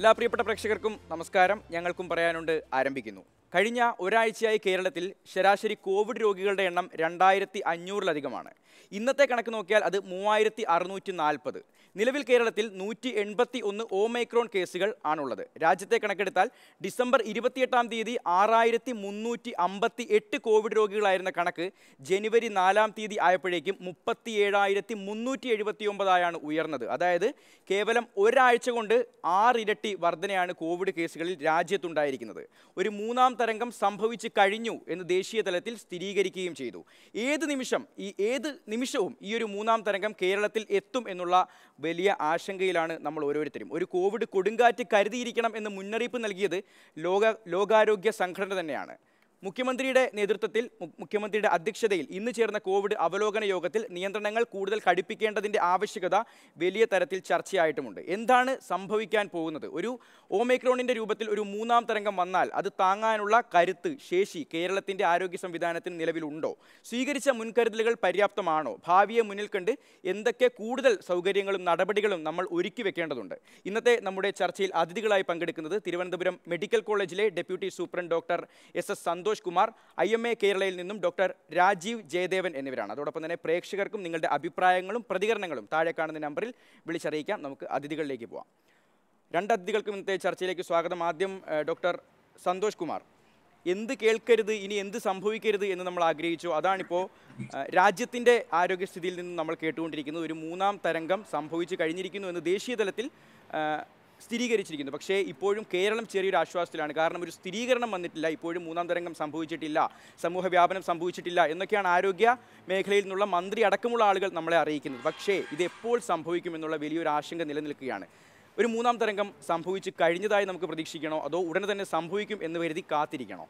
എല്ലാ പ്രിയപ്പെട്ട പ്രേക്ഷകർക്കും നമസ്കാരം ഞങ്ങൾക്കും പറയാനുണ്ട് ആരംഭിക്കുന്നു കഴിഞ്ഞ ഒരാഴ്ചയായി കേരളത്തിൽ ശരാശരി കോവിഡ് രോഗികളുടെ എണ്ണം രണ്ടായിരത്തി അഞ്ഞൂറിലധികമാണ് ഇന്നത്തെ കണക്ക് നോക്കിയാൽ അത് മൂവായിരത്തി അറുന്നൂറ്റി നാൽപ്പത് നിലവിൽ കേരളത്തിൽ നൂറ്റി എൺപത്തി ഒന്ന് ഓമൈക്രോൺ കേസുകൾ ആണുള്ളത് രാജ്യത്തെ കണക്കെടുത്താൽ ഡിസംബർ ഇരുപത്തിയെട്ടാം തീയതി ആറായിരത്തി മുന്നൂറ്റി അമ്പത്തി എട്ട് കോവിഡ് രോഗികളായിരുന്ന കണക്ക് ജനുവരി നാലാം തീയതി ആയപ്പോഴേക്കും മുപ്പത്തി ഏഴായിരത്തി മുന്നൂറ്റി എഴുപത്തി ഒമ്പതായാണ് ഉയർന്നത് അതായത് കേവലം ഒരാഴ്ച കൊണ്ട് ആറിരട്ടി വർധനയാണ് കോവിഡ് കേസുകളിൽ രാജ്യത്തുണ്ടായിരിക്കുന്നത് ഒരു മൂന്നാം തരംഗം സംഭവിച്ചു കഴിഞ്ഞു എന്ന് ദേശീയ തലത്തിൽ സ്ഥിരീകരിക്കുകയും ചെയ്തു ഏത് നിമിഷം ഈ ഏത് നിമിഷവും ഈ ഒരു മൂന്നാം തരംഗം കേരളത്തിൽ എത്തും എന്നുള്ള വലിയ ആശങ്കയിലാണ് നമ്മൾ ഓരോരുത്തരും ഒരു കോവിഡ് കൊടുങ്കാറ്റ് കരുതിയിരിക്കണം എന്ന് മുന്നറിയിപ്പ് നൽകിയത് ലോക ലോകാരോഗ്യ സംഘടന തന്നെയാണ് മുഖ്യമന്ത്രിയുടെ നേതൃത്വത്തിൽ മു- മുഖ്യമന്ത്രിയുടെ അധ്യക്ഷതയിൽ ഇന്ന് ചേർന്ന കോവിഡ് അവലോകന യോഗത്തിൽ നിയന്ത്രണങ്ങൾ കൂടുതൽ കടുപ്പിക്കേണ്ടതിൻ്റെ ആവശ്യകത വലിയ തരത്തിൽ ചർച്ചയായിട്ടുമുണ്ട് എന്താണ് സംഭവിക്കാൻ പോകുന്നത് ഒരു ഓമൈക്രോണിൻ്റെ രൂപത്തിൽ ഒരു മൂന്നാം തരംഗം വന്നാൽ അത് താങ്ങാനുള്ള കരുത്ത് ശേഷി കേരളത്തിൻ്റെ ആരോഗ്യ സംവിധാനത്തിന് നിലവിലുണ്ടോ സ്വീകരിച്ച മുൻകരുതലുകൾ പര്യാപ്തമാണോ ഭാവിയെ മുന്നിൽ കണ്ട് എന്തൊക്കെ കൂടുതൽ സൗകര്യങ്ങളും നടപടികളും നമ്മൾ ഒരുക്കി വെക്കേണ്ടതുണ്ട് ഇന്നത്തെ നമ്മുടെ ചർച്ചയിൽ അതിഥികളായി പങ്കെടുക്കുന്നത് തിരുവനന്തപുരം മെഡിക്കൽ കോളേജിലെ deputy superintendent doctor S S Santhosh Kumar I M A കേരളയിൽ നിന്നും ഡോക്ടർ രാജീവ് ജയദേവൻ എന്നിവരാണ് അതോടൊപ്പം തന്നെ പ്രേക്ഷകർക്കും നിങ്ങളുടെ അഭിപ്രായങ്ങളും പ്രതികരണങ്ങളും താഴെ കാണുന്ന നമ്പറിൽ വിളിച്ചറിയിക്കാം നമുക്ക് അതിഥികളിലേക്ക് പോവാം രണ്ട് അതിഥികൾക്കും ഇന്നത്തെ ചർച്ചയിലേക്ക് സ്വാഗതം ആദ്യം ഏഹ്, ഡോക്ടർ സന്തോഷ് കുമാർ എന്ത് കേൾക്കരുത് ഇനി എന്ത് സംഭവിക്കരുത് എന്ന് നമ്മൾ ആഗ്രഹിച്ചു അതാണിപ്പോൾ ഏഹ്, രാജ്യത്തിൻ്റെ ആരോഗ്യസ്ഥിതിയിൽ നിന്ന് നമ്മൾ കേട്ടുകൊണ്ടിരിക്കുന്നത് ഒരു മൂന്നാം തരംഗം സംഭവിച്ചു കഴിഞ്ഞിരിക്കുന്നു എന്ന് ദേശീയ തലത്തിൽ ഏഹ്, സ്ഥിരീകരിച്ചിരിക്കുന്നു പക്ഷേ ഇപ്പോഴും കേരളം ചെറിയൊരു ആശ്വാസത്തിലാണ് കാരണം ഒരു സ്ഥിരീകരണം വന്നിട്ടില്ല ഇപ്പോഴും മൂന്നാം തരംഗം സംഭവിച്ചിട്ടില്ല സമൂഹ വ്യാപനം സംഭവിച്ചിട്ടില്ല എന്നൊക്കെയാണ് ആരോഗ്യ മേഖലയിൽ നിന്നുള്ള മന്ത്രി അടക്കമുള്ള ആളുകൾ നമ്മളെ അറിയിക്കുന്നത് പക്ഷേ ഇത് എപ്പോൾ സംഭവിക്കുമെന്നുള്ള വലിയൊരു ആശങ്ക നിലനിൽക്കുകയാണ് ഒരു മൂന്നാം തരംഗം സംഭവിച്ചു കഴിഞ്ഞതായി നമുക്ക് പ്രതീക്ഷിക്കണോ അതോ ഉടനെ തന്നെ സംഭവിക്കും എന്ന് കരുതി കാത്തിരിക്കണോ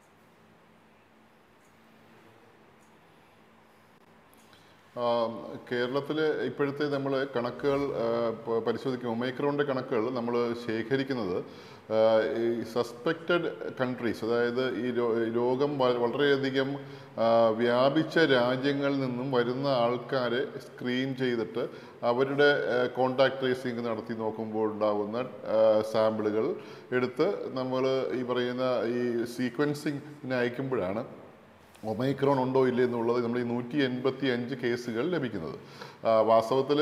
കേരളത്തിൽ ഇപ്പോഴത്തെ നമ്മൾ കണക്കുകൾ ആ, പ- പരിശോധിക്കും ഒമൈക്രോണിൻ്റെ കണക്കുകൾ നമ്മൾ ശേഖരിക്കുന്നത് ആ, ഈ സസ്പെക്റ്റഡ് കൺട്രീസ് അതായത് ഈ രോ- ഈ രോഗം വ- വളരെയധികം ആ, വ്യാപിച്ച രാജ്യങ്ങളിൽ നിന്നും വരുന്ന ആൾക്കാരെ സ്ക്രീൻ ചെയ്തിട്ട് അവരുടെ കോണ്ടാക്ട് ട്രേസിങ് നടത്തി നോക്കുമ്പോൾ ഉണ്ടാകുന്ന സാമ്പിളുകൾ എടുത്ത് നമ്മൾ ഈ പറയുന്ന ഈ സീക്വൻസിങ്ങിന് അയക്കുമ്പോഴാണ് ഒമൈക്രോൺ ഉണ്ടോ ഇല്ലേ എന്നുള്ളത് നമ്മൾ ഈ നൂറ്റി എൺപത്തി അഞ്ച് കേസുകൾ ലഭിക്കുന്നത് വാസ്തവത്തിൽ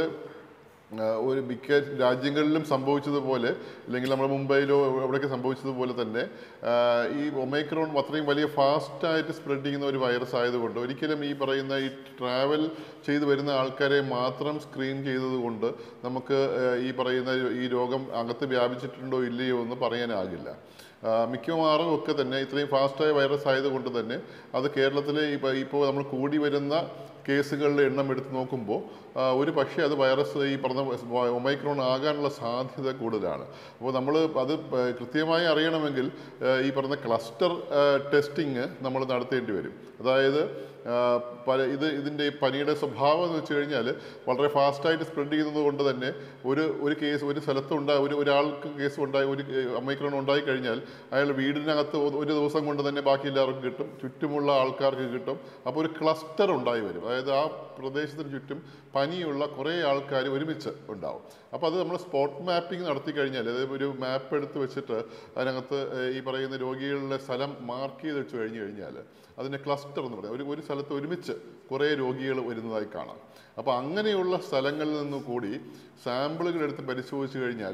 ഒരു മിക്ക രാജ്യങ്ങളിലും സംഭവിച്ചതുപോലെ അല്ലെങ്കിൽ നമ്മുടെ മുംബൈയിലോ എവിടെയൊക്കെ സംഭവിച്ചതുപോലെ തന്നെ ആ, ഈ ഒമൈക്രോൺ അത്രയും വലിയ ഫാസ്റ്റായിട്ട് സ്പ്രെഡ് ചെയ്യുന്ന ഒരു വൈറസ് ആയതുകൊണ്ട് ഒരിക്കലും ഈ പറയുന്ന ഈ ട്രാവൽ ചെയ്തു വരുന്ന ആൾക്കാരെ മാത്രം സ്ക്രീൻ ചെയ്തതുകൊണ്ട് നമുക്ക് ആ, ഈ പറയുന്ന ഈ രോഗം അകത്ത് വ്യാപിച്ചിട്ടുണ്ടോ ഇല്ലയോ എന്ന് പറയാനാകില്ല ആ, മിക്കവാറും ഒക്കെ തന്നെ ഇത്രയും ഫാസ്റ്റായ വൈറസ് ആയതുകൊണ്ട് തന്നെ അത് കേരളത്തിലെ ഇപ്പോൾ ഇപ്പോൾ നമ്മൾ കൂടി വരുന്ന കേസുകളുടെ എണ്ണം എടുത്ത് നോക്കുമ്പോൾ ആ, ഒരു പക്ഷേ അത് വൈറസ് ഈ പറഞ്ഞ ഒമൈക്രോൺ ആകാനുള്ള സാധ്യത കൂടുതലാണ് അപ്പോൾ നമ്മൾ അത് പ- കൃത്യമായി അറിയണമെങ്കിൽ ആ, ഈ പറഞ്ഞ ക്ലസ്റ്റർ ടെസ്റ്റിംഗ് നമ്മൾ നടത്തേണ്ടി വരും അതായത് ആ, പല ഇത് ഇതിൻ്റെ ഈ പനിയുടെ സ്വഭാവം എന്ന് വെച്ച് കഴിഞ്ഞാൽ വളരെ ഫാസ്റ്റായിട്ട് സ്പ്രെഡ് ചെയ്യുന്നത് കൊണ്ട് തന്നെ ഒരു ഒരു കേസ് ഒരു സ്ഥലത്തുണ്ടായ ഒരു ഒരാൾക്ക് കേസ് ഉണ്ടായി ഒരു ഒമൈക്രോൺ ഉണ്ടായി കഴിഞ്ഞാൽ അയാൾ വീടിനകത്ത് ഒ- ഒരു ദിവസം കൊണ്ട് തന്നെ ബാക്കി എല്ലാവർക്കും കിട്ടും ചുറ്റുമുള്ള ആൾക്കാർക്ക് കിട്ടും അപ്പോൾ ഒരു ക്ലസ്റ്റർ ഉണ്ടായി വരും അതായത് ആ പ്രദേശത്തിന് ചുറ്റും പനിയുള്ള കുറേ ആൾക്കാർ ഒരുമിച്ച് ഉണ്ടാവും അപ്പോൾ അത് നമ്മൾ സ്പോട്ട് മാപ്പിംഗ് നടത്തി കഴിഞ്ഞാൽ അതായത് ഒരു മാപ്പ് എടുത്ത് വെച്ചിട്ട് അതിനകത്ത് ഏഹ്, ഈ പറയുന്ന രോഗികളുടെ സ്ഥലം മാർക്ക് ചെയ്ത് വെച്ച് കഴിഞ്ഞ് കഴിഞ്ഞാൽ അതിനെ ക്ലസ്റ്റർ എന്ന് പറയും ഒരു ഒരു സ്ഥലത്ത് ഒരുമിച്ച് കുറേ രോഗികൾ വരുന്നതായി കാണാം അപ്പോൾ അങ്ങനെയുള്ള സ്ഥലങ്ങളിൽ നിന്ന് കൂടി സാമ്പിളുകൾ എടുത്ത് പരിശോധിച്ച് കഴിഞ്ഞാൽ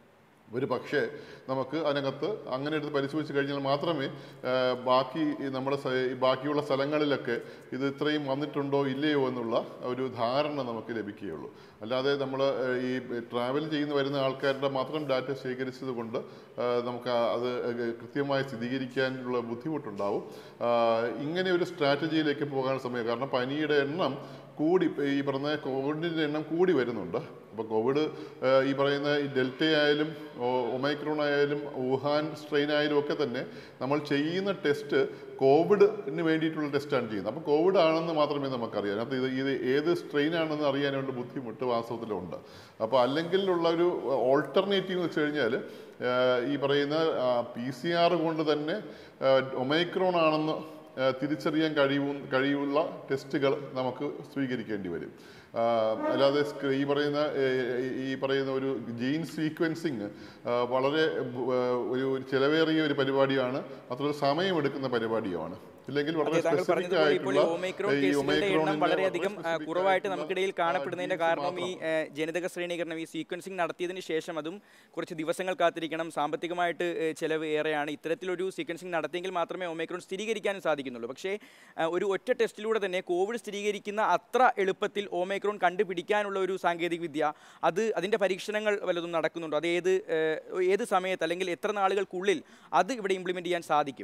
ഒരു പക്ഷേ നമുക്ക് അതിനകത്ത് അങ്ങനെ എടുത്ത് പരിശോധിച്ച് കഴിഞ്ഞാൽ മാത്രമേ ആ, ബാക്കി ഈ നമ്മുടെ സ- ഈ ബാക്കിയുള്ള സ്ഥലങ്ങളിലൊക്കെ ഇത് ഇത്രയും വന്നിട്ടുണ്ടോ ഇല്ലയോ എന്നുള്ള ഒരു ധാരണ നമുക്ക് ലഭിക്കുകയുള്ളൂ അല്ലാതെ നമ്മൾ ഈ ട്രാവൽ ചെയ്യുന്ന വരുന്ന ആൾക്കാരുടെ മാത്രം ഡാറ്റ ശേഖരിച്ചത് കൊണ്ട് ആ, നമുക്ക് ആ- അത് കൃത്യമായി സ്ഥിരീകരിക്കാനുള്ള ബുദ്ധിമുട്ടുണ്ടാവും ആ, ഇങ്ങനെ ഒരു സ്ട്രാറ്റജിയിലേക്ക് പോകാൻ സമയം കാരണം പനിയുടെ എണ്ണം കൂടി ഇപ്പൊ ഈ പറഞ്ഞ കോവിഡിൻ്റെ എണ്ണം കൂടി വരുന്നുണ്ട് അപ്പോൾ കോവിഡ് ഏഹ്, ഈ പറയുന്ന ഈ ഡെൽറ്റ ആയാലും ഒ- ഒമൈക്രോൺ ആയാലും വുഹാൻ സ്ട്രെയിൻ ആയാലും ഒക്കെ തന്നെ നമ്മൾ ചെയ്യുന്ന ടെസ്റ്റ് കോവിഡിന് വേണ്ടിയിട്ടുള്ള ടെസ്റ്റാണ് ചെയ്യുന്നത് അപ്പോൾ കോവിഡ് ആണെന്ന് മാത്രമേ നമുക്കറിയാം അതിനകത്ത് ഇത് ഇത് ഏത് സ്ട്രെയിൻ ആണെന്ന് അറിയാനുള്ള ബുദ്ധിമുട്ട് വാസ്തവത്തിലുണ്ട് അപ്പോൾ അല്ലെങ്കിൽ ഉള്ള ഒരു ഓൾട്ടർനേറ്റീവ് എന്ന് വെച്ച് കഴിഞ്ഞാൽ ഏഹ്, ഈ പറയുന്ന പി സി ആർ കൊണ്ട് തന്നെ ഏഹ്, ഒമൈക്രോൺ ആണെന്ന് ഏഹ് തിരിച്ചറിയാൻ കഴിയും കഴിയുള്ള ടെസ്റ്റുകൾ നമുക്ക് സ്വീകരിക്കേണ്ടി വരും അല്ലാതെ സ്ക- ഈ പറയുന്ന ഏഹ്, ഈ പറയുന്ന ഒരു ജീൻ സീക്വൻസിങ് വളരെ ബ്- ഒരു ചിലവേറിയ ഒരു പരിപാടിയാണ് അത്ര സമയമെടുക്കുന്ന പരിപാടിയുമാണ് ഇല്ലെങ്കിൽ വളരെ അതെ താങ്കൾ സ്പെസിഫിക് പറഞ്ഞതുപോലെ ഇപ്പോൾ ഈ ആയിട്ടുള്ള ഒമൈക്രോൺ ഈ കേസുകളുടെ എണ്ണം ഒമൈക്രോണിന്റെ വളരെയധികം വളരെ ആ, specific കുറവായിട്ട് ആയിട്ടുള്ള, നമുക്കിടയിൽ കാണപ്പെടുന്നതിന്റെ genes കാരണം ഈ മാത്രം. ഏ, ജനിതക ശ്രേണീകരണം ഈ സീക്വൻസിങ് നടത്തിയതിന് ശേഷം അതും കുറച്ച് ദിവസങ്ങൾ കാത്തിരിക്കണം സാമ്പത്തികമായിട്ട് ഏ, ചെലവ് ഏറെയാണ് ഇത്തരത്തിലൊരു സീക്വൻസിങ് നടത്തിയെങ്കിൽ മാത്രമേ ഒമൈക്രോൺ സ്ഥിരീകരിക്കാനും സാധിക്കുന്നുള്ളൂ പക്ഷേ ആ, ഒരു ഒറ്റ ടെസ്റ്റിലൂടെ തന്നെ കോവിഡ് സ്ഥിരീകരിക്കുന്ന അത്ര എളുപ്പത്തിൽ ഒമൈക്രോൺ കണ്ടുപിടിക്കാനുള്ള ഒരു സാങ്കേതിക വിദ്യ അത് അതിൻ്റെ പരീക്ഷണങ്ങൾ വല്ലതും നടക്കുന്നുണ്ടോ അത് ഏത് ഏ, ഏത് സമയത്ത് അല്ലെങ്കിൽ എത്ര നാളുകൾക്കുള്ളിൽ അത് ഇവിടെ ഇംപ്ലിമെന്റ് ചെയ്യാൻ സാധിക്കും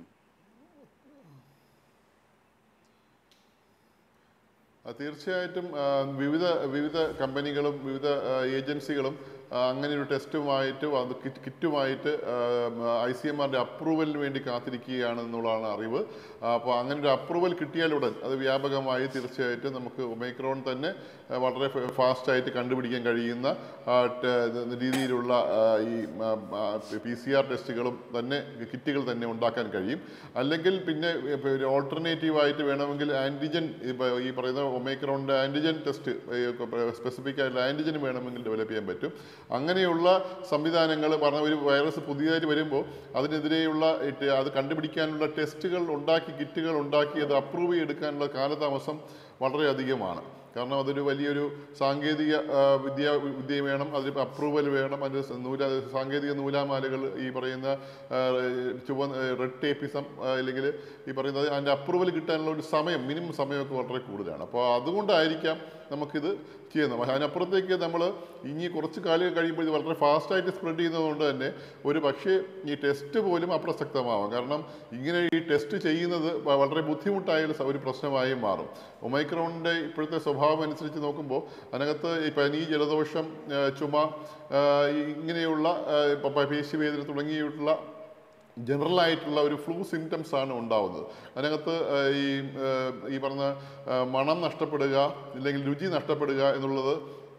ആ, തീർച്ചയായിട്ടും ആ, വിവിധ വിവിധ കമ്പനികളും വിവിധ ആ, ഏജൻസികളും ആ, അങ്ങനെ ഒരു ടെസ്റ്റുമായിട്ട് അത് കിറ്റ് കിറ്റുമായിട്ട് ഐ സി എം ആറിൻ്റെ അപ്രൂവലിന് വേണ്ടി കാത്തിരിക്കുകയാണ് എന്നുള്ളതാണ് അറിവ് ആ, അപ്പോൾ അങ്ങനെ ഒരു അപ്രൂവൽ കിട്ടിയാലുടൻ അത് വ്യാപകമായി തീർച്ചയായിട്ടും നമുക്ക് ഒമൈക്രോൺ തന്നെ ആ, വളരെ ഫാസ്റ്റായിട്ട് കണ്ടുപിടിക്കാൻ കഴിയുന്ന ആ, ടെ- രീതിയിലുള്ള ആ, ഈ പി സി ആർ ടെസ്റ്റുകളും തന്നെ കിറ്റുകൾ തന്നെ ഉണ്ടാക്കാൻ കഴിയും അല്ലെങ്കിൽ പിന്നെ ഇപ്പൊ ഒരു ഓൾട്ടർനേറ്റീവ് ആയിട്ട് വേണമെങ്കിൽ ആൻറ്റിജൻ ഈ പറയുന്ന ഒമൈക്രോണിൻ്റെ ആൻറ്റിജൻ ടെസ്റ്റ് സ്പെസിഫിക് ആയിട്ടുള്ള ആൻറ്റിജൻ വേണമെങ്കിൽ ഡെവലപ്പ് ചെയ്യാൻ പറ്റും അങ്ങനെയുള്ള സംവിധാനങ്ങൾ പറഞ്ഞ ഒരു വൈറസ് പുതിയതായിട്ട് വരുമ്പോൾ അതിനെതിരെയുള്ള ഇട്ട് അത് കണ്ടുപിടിക്കാനുള്ള ടെസ്റ്റുകൾ ഉണ്ടാക്കി കിറ്റുകൾ ഉണ്ടാക്കി അത് അപ്രൂവ് ചെയ്തെടുക്കാനുള്ള കാലതാമസം വളരെയധികമാണ് കാരണം അതൊരു വലിയൊരു സാങ്കേതിക ആ, വിദ്യ വിദ്യ വേണം അതിന് അപ്രൂവൽ വേണം അതിന് സ- നൂല സാങ്കേതിക നൂലാമാലകൾ ഈ പറയുന്ന ആ, ചുവന്ന റെഡ് ടേപ്പിസം അല്ലെങ്കിൽ ഈ പറയുന്നത് അതിൻ്റെ അപ്രൂവൽ കിട്ടാനുള്ള ഒരു സമയം മിനിമം സമയമൊക്കെ വളരെ കൂടുതലാണ് അപ്പോൾ അതുകൊണ്ടായിരിക്കാം നമുക്കിത് ചെയ്യുന്നത് പക്ഷേ അതിനപ്പുറത്തേക്ക് നമ്മൾ ഇനി കുറച്ച് കാലം കഴിയുമ്പോൾ ഇത് വളരെ ഫാസ്റ്റായിട്ട് സ്പ്രെഡ് ചെയ്യുന്നതുകൊണ്ട് തന്നെ ഒരു പക്ഷേ ഈ ടെസ്റ്റ് പോലും അപ്രസക്തമാവാം കാരണം ഇങ്ങനെ ഈ ടെസ്റ്റ് ചെയ്യുന്നത് വ- വളരെ ബുദ്ധിമുട്ടായ ഒരു സ- ഒരു പ്രശ്നമായി മാറും ഒമൈക്രോണിൻ്റെ ഇപ്പോഴത്തെ സ്വഭാവം അനുസരിച്ച് നോക്കുമ്പോൾ അതിനകത്ത് ഈ പനി ജലദോഷം ആ, ചുമ ആ, ഈ ഇങ്ങനെയുള്ള ആ, ഇപ്പൊ പ- പേശിവേദന തുടങ്ങിയിട്ടുള്ള ജനറൽ ആയിട്ടുള്ള ഒരു ഫ്ലൂ സിംറ്റംസ് ആണ് ഉണ്ടാവുന്നത് അതിനകത്ത് ആ, ഈ ആ, ഈ പറഞ്ഞ ആ, മണം നഷ്ടപ്പെടുക അല്ലെങ്കിൽ രുചി നഷ്ടപ്പെടുക എന്നുള്ളത്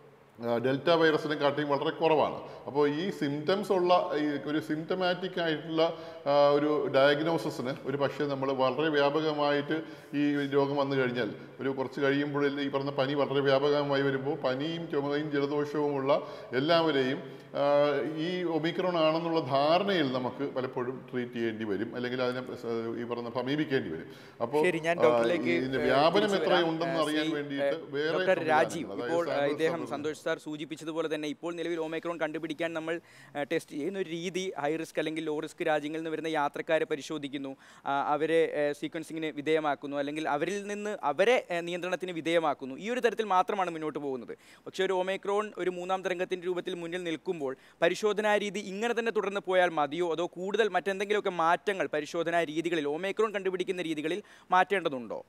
ആ, ഡെൽറ്റ വൈറസിനെ കാട്ടിയും വളരെ കുറവാണ് അപ്പോൾ ഈ സിംറ്റംസ് ഉള്ള ഈ ഒരു സിംറ്റമാറ്റിക് ആയിട്ടുള്ള ആ, ഒരു ഡയഗ്നോസിസിന് ഒരു പക്ഷേ നമ്മൾ വളരെ വ്യാപകമായിട്ട് ഈ രോഗം വന്നു കഴിഞ്ഞാൽ ഒരു കുറച്ച് കഴിയുമ്പോഴിൽ ഈ പറഞ്ഞ പനി വളരെ വ്യാപകമായി വരുമ്പോൾ പനിയും ചുമയും ജലദോഷവുമുള്ള എല്ലാവരെയും ആ, ഈ ഒമിക്രോൺ ആണെന്നുള്ള ധാരണയിൽ നമുക്ക് പലപ്പോഴും ട്രീറ്റ് ചെയ്യേണ്ടി വരും അല്ലെങ്കിൽ അതിനെ സ- ഈ പറഞ്ഞ സമീപിക്കേണ്ടി വരും അപ്പോൾ ശരി ഞാൻ ഡോക്ടറിലേക്ക് ഇതിന്റെ ഏഹ്, വ്യാപനം തിരിച്ചു എത്ര വരാം. ഉണ്ടെന്ന് ഏഹ്, അറിയാൻ ശ്രീ, വേണ്ടിയിട്ട് ഏഹ്, വേറെ ഡോക്ടർ രാജീവ് സംവിധാനങ്ങൾ, ഇപ്പോൾ അതായത് ഏഹ്, ഇദ്ദേഹം സാമ്പിൾ സന്തോഷ് സാർ സൂചിപ്പിച്ചതുപോലെ തന്നെ ഇപ്പോൾ നിലവിൽ ഓമൈക്രോൺ കണ്ടുപിടിക്കാൻ നമ്മൾ ഏഹ്, ടെസ്റ്റ് ചെയ്യുന്ന ഒരു രീതി ഹൈ റിസ്ക് അല്ലെങ്കിൽ ലോ റിസ്ക് രാജ്യങ്ങളിൽ നിന്ന് വരുന്ന യാത്രക്കാരെ പരിശോധിക്കുന്നു ആ, അവരെ ഏഹ്, സീക്വൻസിങ്ങിന് വിധേയമാക്കുന്നു അല്ലെങ്കിൽ അവരിൽ നിന്ന് അവരെ ഏഹ്, നിയന്ത്രണത്തിന് വിധേയമാക്കുന്നു ഈ ഒരു തരത്തിൽ മാത്രമാണ് മുന്നോട്ട് പോകുന്നത് പക്ഷേ ഒരു ഓമൈക്രോൺ ഒരു മൂന്നാം തരംഗത്തിൻ്റെ രൂപത്തിൽ മുന്നിൽ നിൽക്കുമ്പോൾ പരിശോധനാ രീതി ഇങ്ങനെ തന്നെ തുടർന്ന് പോയാൽ മതിയോ അതോ കൂടുതൽ മറ്റെന്തെങ്കിലുമൊക്കെ മാറ്റങ്ങൾ പരിശോധനാ രീതികളിൽ ഓമൈക്രോൺ കണ്ടുപിടിക്കുന്ന രീതികളിൽ മാറ്റേണ്ടതുണ്ടോ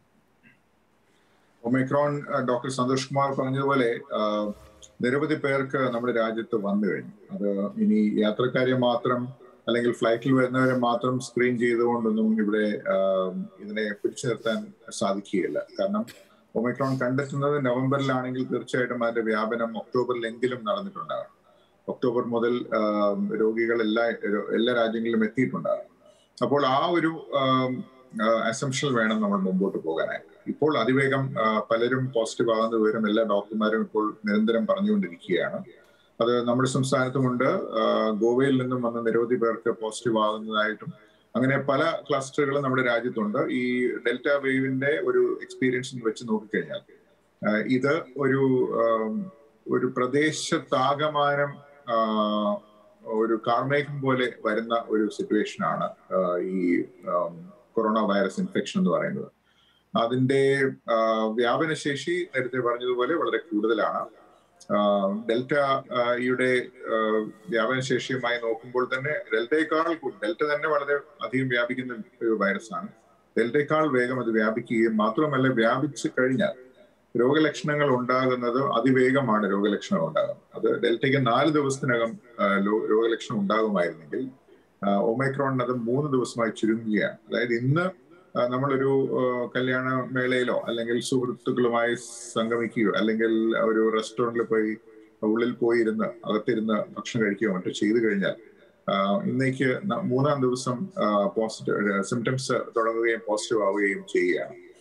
ഒമിക്രോൺ അഹ് ഡോക്ടർ സന്തോഷ് കുമാർ പറഞ്ഞതുപോലെ ആഹ് നിരവധി പേർക്ക് നമ്മുടെ രാജ്യത്ത് വന്നു കഴിഞ്ഞു അത് ഇനി യാത്രക്കാരെ മാത്രം അല്ലെങ്കിൽ ഫ്ലൈറ്റിൽ വരുന്നവരെ മാത്രം സ്ക്രീൻ ചെയ്തുകൊണ്ടൊന്നും ഇവിടെ ആഹ് ഇതിനെ പിടിച്ചു നിർത്താൻ സാധിക്കുകയില്ല കാരണം ഒമിക്രോൺ കണ്ടെത്തുന്നത് നവംബറിലാണെങ്കിൽ തീർച്ചയായിട്ടും അതിന്റെ വ്യാപനം ഒക്ടോബറിലെങ്കിലും നടന്നിട്ടുണ്ടാകും ഒക്ടോബർ മുതൽ ആഹ് രോഗികൾ എല്ലാ എല്ലാ രാജ്യങ്ങളിലും എത്തിയിട്ടുണ്ടാകും അപ്പോൾ ആ ഒരു അസംഷൻ വേണം നമ്മൾ മുമ്പോട്ട് പോകാനായിട്ട് ഇപ്പോൾ അതിവേഗം ആ, പലരും പോസിറ്റീവ് ആകുന്ന വിവരം എല്ലാ ഡോക്ടർമാരും ഇപ്പോൾ നിരന്തരം പറഞ്ഞുകൊണ്ടിരിക്കുകയാണ് അത് നമ്മുടെ സംസ്ഥാനത്തുമുണ്ട് ആ, ഗോവയിൽ നിന്നും വന്ന നിരവധി പേർക്ക് പോസിറ്റീവ് ആകുന്നതായിട്ടും അങ്ങനെ പല ക്ലസ്റ്ററുകളും നമ്മുടെ രാജ്യത്തുണ്ട് ഈ ഡെൽറ്റ വേവിന്റെ ഒരു എക്സ്പീരിയൻസ് വെച്ച് നോക്കിക്കഴിഞ്ഞാൽ ആ, ഇത് ഒരു ആം, ഒരു പ്രദേശത്താകമാനം ആ, ഒരു കാർമേഘം പോലെ വരുന്ന ഒരു സിറ്റുവേഷൻ ആണ് ആ, ഈ ആം, കൊറോണ വൈറസ് ഇൻഫെക്ഷൻ എന്ന് പറയുന്നത് അതിന്റെ ആ, വ്യാപനശേഷി നേരത്തെ പറഞ്ഞതുപോലെ വളരെ കൂടുതലാണ് ആ, ഡെൽറ്റ ആ, യുടെ ആ, വ്യാപനശേഷിയുമായി നോക്കുമ്പോൾ തന്നെ ഡെൽറ്റയേക്കാൾ കൂ- ഡെൽറ്റ തന്നെ വളരെ അധികം വ്യാപിക്കുന്ന ഒരു വൈറസാണ് ഡെൽറ്റയേക്കാൾ വേഗം അത് വ്യാപിക്കുകയും മാത്രമല്ല വ്യാപിച്ചു കഴിഞ്ഞാൽ രോഗലക്ഷണങ്ങൾ ഉണ്ടാകുന്നത് അതിവേഗമാണ് രോഗലക്ഷണങ്ങൾ ഉണ്ടാകുന്നത് അത് ഡെൽറ്റയ്ക്ക് നാല് ദിവസത്തിനകം ആ, ലോ- രോഗലക്ഷണം ഉണ്ടാകുമായിരുന്നെങ്കിൽ ആ, ഒമൈക്രോണിന് അത് മൂന്ന് ദിവസമായി ചുരുങ്ങുകയാണ് അതായത് ഇന്ന് ആ, നമ്മളൊരു ആ, കല്യാണ മേളയിലോ അല്ലെങ്കിൽ സുഹൃത്തുക്കളുമായി സംഗമിക്കുകയോ അല്ലെങ്കിൽ ഒരു റെസ്റ്റോറന്റിൽ പോയി ഉള്ളിൽ പോയി ഇരുന്ന് അകത്തിരുന്ന് ഭക്ഷണം കഴിക്കുകയോ മറ്റോ ചെയ്തു കഴിഞ്ഞാൽ ആ, ഇന്നേക്ക് ന- മൂന്നാം ദിവസം പോസിറ്റീവ് സിംറ്റംസ് തുടങ്ങുകയും പോസിറ്റീവ് ആവുകയും ചെയ്യുകയാണ്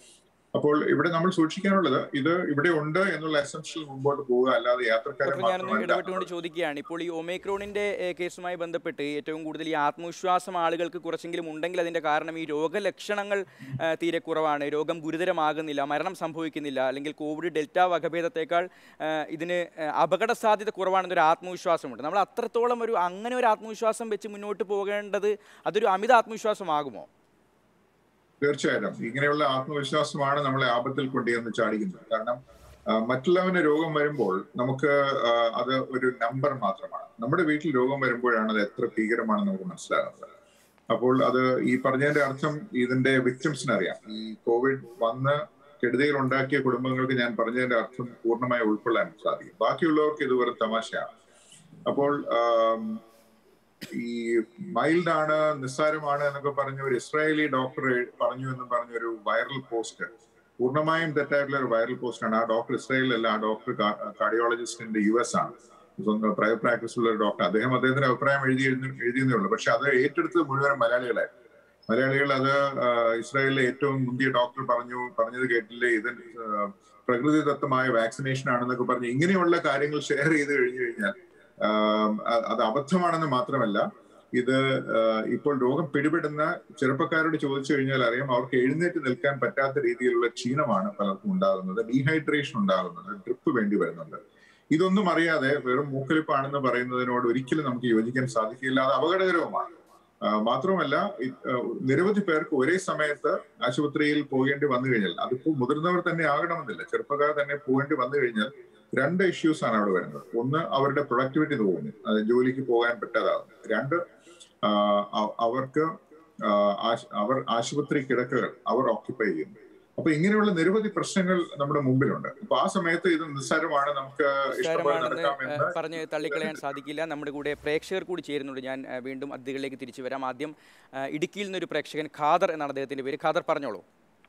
അപ്പോൾ ഇവിടെ നമ്മൾ സൂക്ഷിക്കാനുള്ളത് ഇത് ഇവിടെ ഉണ്ട് എന്നുള്ള എസൻഷ്യൽ മുമ്പോട്ട് പോവുക അല്ലാതെ യാത്രക്കാരെ ഡോക്ടർ ഞാനൊന്ന് മാത്രമല്ല ഇടപെട്ടുകൊണ്ട് ചോദിക്കുകയാണ് ഇപ്പോൾ ഈ ഒമേക്രോണിന്റെ ഏഹ്, കേസുമായി ബന്ധപ്പെട്ട് ഏറ്റവും കൂടുതൽ ഈ ആത്മവിശ്വാസം ആളുകൾക്ക് കുറച്ചെങ്കിലും ഉണ്ടെങ്കിൽ അതിന്റെ കാരണം ഈ രോഗലക്ഷണങ്ങൾ ഏഹ്, തീരെ കുറവാണ് രോഗം ഗുരുതരമാകുന്നില്ല മരണം സംഭവിക്കുന്നില്ല അല്ലെങ്കിൽ കോവിഡ് ഡെൽറ്റ വകഭേദത്തേക്കാൾ ഏഹ്, ഇതിന് ഏഹ്, അപകട സാധ്യത കുറവാണെന്നൊരു ആത്മവിശ്വാസമുണ്ട് നമ്മൾ അത്രത്തോളം ഒരു അങ്ങനെ ഒരു ആത്മവിശ്വാസം വെച്ച് മുന്നോട്ട് പോകേണ്ടത് അതൊരു അമിത ആത്മവിശ്വാസമാകുമോ തീർച്ചയായിട്ടും ഇങ്ങനെയുള്ള ആത്മവിശ്വാസമാണ് നമ്മളെ ആപത്തിൽ കൊണ്ടുവന്ന് ചാടിക്കുന്നത് കാരണം ആ, മറ്റുള്ളവന് രോഗം വരുമ്പോൾ നമുക്ക് ആ, അത് ഒരു നമ്പർ മാത്രമാണ് നമ്മുടെ വീട്ടിൽ രോഗം വരുമ്പോഴാണ് അത് എത്ര ഭീകരമാണെന്ന് നമുക്ക് മനസ്സിലാകുന്നത് അപ്പോൾ അത് ഈ പറഞ്ഞതിന്റെ അർത്ഥം ഇതിന്റെ വിക്ടിംസിന് അറിയാം ഈ കോവിഡ് വന്ന് കെടുതികൾ ഉണ്ടാക്കിയ കുടുംബങ്ങൾക്ക് ഞാൻ പറഞ്ഞതിന്റെ അർത്ഥം പൂർണ്ണമായി ഉൾക്കൊള്ളാൻ സാധിക്കും ബാക്കിയുള്ളവർക്ക് ഇത് വെറും തമാശയാണ് അപ്പോൾ ആം, ഈ മൈൽഡ് ആണ് നിസ്സാരമാണ് എന്നൊക്കെ പറഞ്ഞ ഒരു ഇസ്രായേലി ഡോക്ടർ പറഞ്ഞു എന്ന് പറഞ്ഞ ഒരു വൈറൽ പോസ്റ്റ് പൂർണ്ണമായും തെറ്റായിട്ടുള്ള ഒരു വൈറൽ പോസ്റ്റ് ആണ് ആ ഡോക്ടർ ഇസ്രായേലിലല്ല ആ ഡോക്ടർ കാർഡിയോളജിസ്റ്റിന്റെ യു എസ് ആണ് സ്വന്തം പ്രൈവറ്റ് പ്രാക്ടീസ് ഉള്ള ഒരു ഡോക്ടർ അദ്ദേഹം അദ്ദേഹത്തിന്റെ അഭിപ്രായം എഴുതി എഴുതിയെന്നേ ഉള്ളൂ പക്ഷെ അത് ഏറ്റെടുത്തത് മുഴുവൻ മലയാളികളായിരുന്നു മലയാളികൾ അത് ആ, ഇസ്രായേലിലെ ഏറ്റവും മുന്തിയ ഡോക്ടർ പറഞ്ഞു പറഞ്ഞത് കേട്ടില്ലേ ഇത് ആ, പ്രകൃതിദത്തമായ വാക്സിനേഷൻ ആണെന്നൊക്കെ പറഞ്ഞ് ഇങ്ങനെയുള്ള കാര്യങ്ങൾ ഷെയർ ചെയ്ത് കഴിഞ്ഞു കഴിഞ്ഞാൽ ആം, അ- അത് അബദ്ധമാണെന്ന് മാത്രമല്ല ഇത് ആ, ഇപ്പോൾ രോഗം പിടിപെടുന്ന ചെറുപ്പക്കാരോട് ചോദിച്ചു കഴിഞ്ഞാൽ അറിയാം അവർക്ക് എഴുന്നേറ്റ് നിൽക്കാൻ പറ്റാത്ത രീതിയിലുള്ള ക്ഷീണമാണ് പലർക്കും ഉണ്ടാകുന്നത് ഡീഹൈഡ്രേഷൻ ഉണ്ടാകുന്നത് ഡ്രിപ്പ് വേണ്ടി വരുന്നുണ്ട് ഇതൊന്നും അറിയാതെ വെറും മൂക്കലിപ്പാണെന്ന് പറയുന്നതിനോട് ഒരിക്കലും നമുക്ക് യോജിക്കാൻ സാധിക്കില്ല അത് അപകടകരവുമാണ് ആ, മാത്രമല്ല ഇ- ആ, നിരവധി പേർക്ക് ഒരേ സമയത്ത് ആശുപത്രിയിൽ പോകേണ്ടി വന്നു കഴിഞ്ഞാൽ അതിപ്പോ മുതിർന്നവർ തന്നെ ആകണമെന്നില്ല ചെറുപ്പക്കാർ തന്നെ പോകേണ്ടി വന്നു കഴിഞ്ഞാൽ രണ്ട് ഇഷ്യൂസ് ആണ് അവിടെ വരുന്നത് ഒന്ന് അവരുടെ പ്രൊഡക്ടിവിറ്റി പോകുന്നു അത് ജോലിക്ക് പോകാൻ പറ്റാതാകുന്നു രണ്ട് ആ, അ- അവർക്ക് ആ, ആശ്- അവർ ആശുപത്രി കിടക്കകൾ അവർ ഓക്യുപ്പൈ ചെയ്യുന്നു അപ്പൊ ഇങ്ങനെയുള്ള നിരവധി പ്രശ്നങ്ങൾ നമ്മുടെ മുമ്പിലുണ്ട് അപ്പൊ ആ സമയത്ത് ഇത് നിസ്സാരമാണ് നമുക്ക് ഇഷ്ടംപോലെ നിസ്സാരമാണെന്ന് നടക്കാമെന്ന് ഏഹ്, പറഞ്ഞ് തള്ളിക്കളയാൻ സാധിക്കില്ല നമ്മുടെ കൂടെ പ്രേക്ഷകർ കൂടി ചേരുന്നുണ്ട് ഞാൻ ഏഹ്, വീണ്ടും അതിഥികളിലേക്ക് തിരിച്ചു വരാം ആദ്യം ഏഹ്, ഇടുക്കിയിൽ നിന്നൊരു പ്രേക്ഷകൻ ഖാദർ എന്നാണ് അദ്ദേഹത്തിന്റെ പേര് ഖാദർ പറഞ്ഞോളൂ